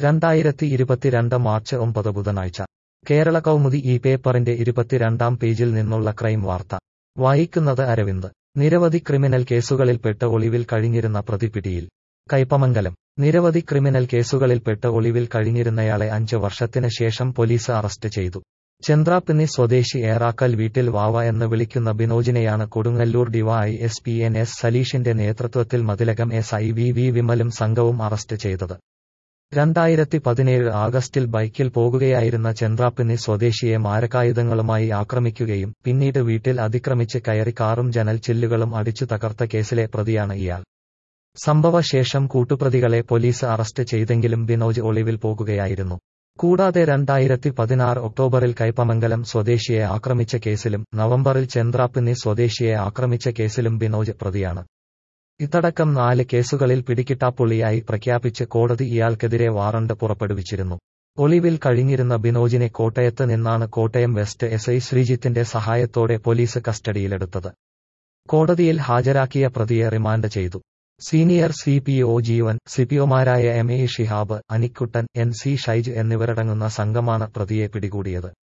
രണ്ടായിരത്തി ഇരുപത്തിരണ്ട് മാർച്ച് ഒമ്പത് ബുധനാഴ്ച കേരള കൗമുദി ഈ പേപ്പറിന്റെ ഇരുപത്തിരണ്ടാം പേജിൽ നിന്നുള്ള ക്രൈം വാർത്ത വായിക്കുന്നത് അരവിന്ദ് നിരവധി ക്രിമിനൽ കേസുകളിൽപ്പെട്ട് ഒളിവിൽ കഴിഞ്ഞിരുന്ന പ്രതി പിടിയിൽ കൈപ്പമംഗലം നിരവധി ക്രിമിനൽ കേസുകളിൽപ്പെട്ട് ഒളിവിൽ കഴിഞ്ഞിരുന്നയാളെ അഞ്ച് വർഷത്തിന് ശേഷം പോലീസ് അറസ്റ്റ് ചെയ്തു ചന്ദ്രാപ്പിന്നി സ്വദേശി ഏറാക്കൽ വീട്ടിൽ വാവ എന്ന് വിളിക്കുന്ന ബിനോജിനെയാണ് Kodungallur D Y S P N S സലീഷിന്റെ നേതൃത്വത്തിൽ Mathilakam S I V V വിമലും സംഘവും അറസ്റ്റ് ചെയ്തത് രണ്ടായിരത്തി പതിനേഴ് ആഗസ്റ്റിൽ ബൈക്കിൽ പോകുകയായിരുന്ന ചന്ദ്രാപ്പിന്നി സ്വദേശിയെ മാരകായുധങ്ങളുമായി ആക്രമിക്കുകയും പിന്നീട് വീട്ടിൽ അതിക്രമിച്ച് കയറി കാറും ജനൽ ചില്ലുകളും അടിച്ചു തകർത്ത കേസിലെ പ്രതിയാണ് ഇയാൾ സംഭവശേഷം കൂട്ടുപ്രതികളെ പോലീസ് അറസ്റ്റ് ചെയ്തെങ്കിലും ബിനോജ് ഒളിവിൽ പോകുകയായിരുന്നു കൂടാതെ രണ്ടായിരത്തി പതിനാറ് ഒക്ടോബറിൽ കൈപ്പമംഗലം സ്വദേശിയെ ആക്രമിച്ച കേസിലും നവംബറിൽ ചന്ദ്രാപ്പിന്നി സ്വദേശിയെ ആക്രമിച്ച കേസിലും ബിനോജ് പ്രതിയാണ് ഇതടക്കം നാല് കേസുകളിൽ പിടികിട്ടാപ്പുള്ളിയായി പ്രഖ്യാപിച്ച് കോടതി ഇയാൾക്കെതിരെ വാറണ്ട് പുറപ്പെടുവിച്ചിരുന്നു ഒളിവിൽ കഴിഞ്ഞിരുന്ന ബിനോജിനെ കോട്ടയത്ത് നിന്നാണ് കോട്ടയം വെസ്റ്റ് എസ് ഐ ശ്രീജിത്തിന്റെ സഹായത്തോടെ പോലീസ് കസ്റ്റഡിയിലെടുത്തത് കോടതിയിൽ ഹാജരാക്കിയ പ്രതിയെ റിമാൻഡ് ചെയ്തു senior C P O Jeevan സിപിഒമാരായ M A Shihab Anikkuttan N C Shaij എന്നിവരടങ്ങുന്ന സംഘമാണ് പ്രതിയെ പിടികൂടിയത്